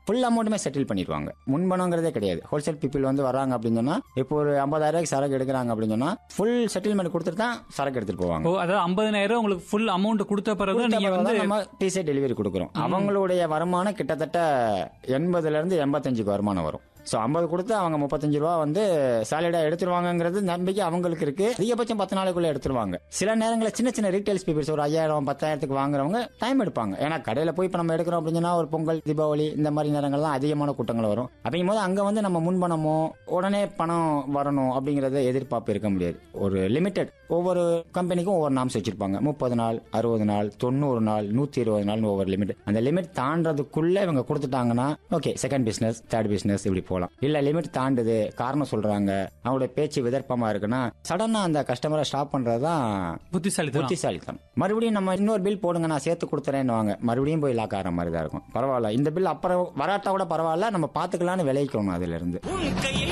full அமௌண்ட்டுமே settle பண்ணிடுவாங்க முன்பணங்கிறதே கிடையாது wholesale people வந்து வராங்க அப்படின்னு சொன்னா இப்போ ஒரு ஐம்பதாயிரம் ரூபாய்க்கு சரக்கு எடுக்கிறாங்க அப்படின்னு சொன்னா ஃபுல் செட்டில்மெண்ட் கொடுத்துட்டு தான் சரக்கு எடுத்துட்டு போவாங்க ஓ அதாவது ஐம்பதாயிரம் உங்களுக்கு ஃபுல் அமௌண்ட் கொடுத்த பிறகு நீங்க வந்து கொடுத்த நம்ம டிசைட் டெலிவரி கொடுக்குறோம் அவங்களுடைய வருமானம் கிட்டத்தட்ட எண்பதுல இருந்து எண்பத்தஞ்சுக்கு வருமானம் வரும் ஸோ ஐம்பது கொடுத்து அவங்க முப்பத்தஞ்சு ரூபா வந்து சாலிடா எடுத்துருவாங்கங்கிறது நம்பிக்கை அவங்களுக்கு இருக்கு அதிகபட்சம் பத்து நாளைக்குள்ள எடுத்துருவாங்க சில நேரங்களில் சின்ன சின்ன ரீட்டைல்ஸ் பீப்பிள்ஸ் ஒரு ஐயாயிரம் பத்தாயிரத்துக்கு வாங்குறவங்க டைம் எடுப்பாங்க ஏன்னா கடையில் போய் இப்போ நம்ம எடுக்கிறோம் அப்படின்னு சொன்னா ஒரு பொங்கல் தீபாவளி இந்த மாதிரி நேரங்கள்லாம் அதிகமான கூட்டங்கள் வரும் அப்படிங்கும் போது அங்கே வந்து நம்ம முன்பணமோ உடனே பணம் வரணும் அப்படிங்கறத எதிர்பார்ப்பு இருக்க முடியாது ஒரு லிமிடெட் ஒவ்வொரு கம்பெனிக்கும் ஒவ்வொரு நாம்ஸ் வச்சிருப்பாங்க முப்பது நாள் அறுபது நாள் தொண்ணூறு நாள் நூத்தி இருபது நாள் ஒவ்வொரு லிமிட் அந்த லிமிட் தாண்டதுக்குள்ள இவங்க கொடுத்துட்டாங்கன்னா okay second business third business இப்படி போகலாம் இல்ல லிமிட் தாண்டுது காரணம் சொல்றாங்க அவங்களோட பேச்சு விதர்ப்பமா இருக்குன்னா சடனா அந்த கஸ்டமரை ஸ்டாப் பண்றதுதான் புத்திசாலித்தனம் புத்திசாலித்தனம் மறுபடியும் நம்ம இன்னொரு பில் போடுங்க நான் சேர்த்து கொடுத்துறேன்னு வாங்க மறுபடியும் போய் லாக் ஆகிற மாதிரி தான் இருக்கும் பரவாயில்ல இந்த பில் அப்புறம் வராட்டா கூட பரவாயில்ல நம்ம பாத்துக்கலாம்னு விளைவிக்கணும் அதுல இருந்து